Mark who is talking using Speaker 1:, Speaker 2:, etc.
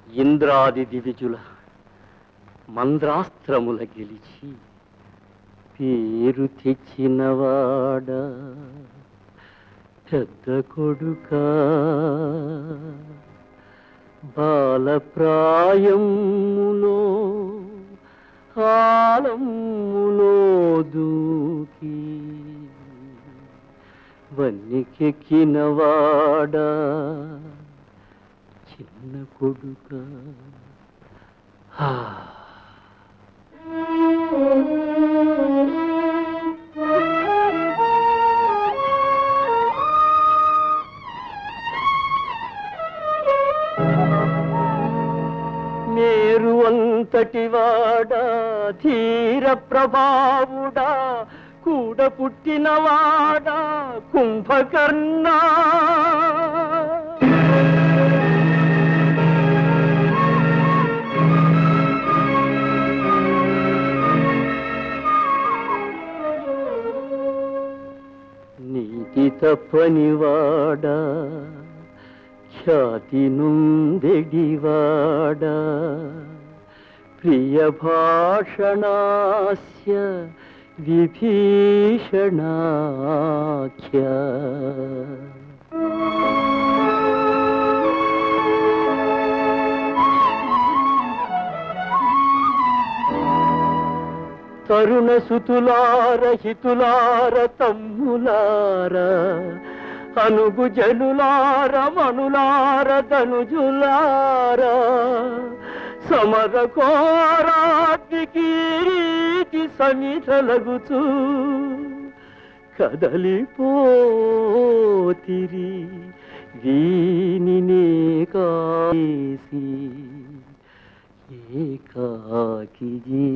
Speaker 1: ఇంద్రాది దివిజుల మంద్రాస్త్రముల గెలిచి పేరు తెచ్చినవాడ పెద్ద కొడుక బాలప్రాయములో ఆలములో దూకి వన్నికెక్కినవాడా చిన్న కొడుక మేరు అంతటి వాడా ధీర ప్రభావుడా కూడ పుట్టినవాడా కుంభకర్ణా నీతి తప్పనివాడా ఖ్యాతి నుందెడివాడా ప్రియ భాషణాస్య విభీషణాఖ్య తరుణ సుతులార హితులార తమ్ములార అనుగు జనులార మనులార ధనుజులార సమర కోరాగ్నికి రీతి సమిధలగుచు కదలిపోతిరి వీనినే కాసి ఏకాకి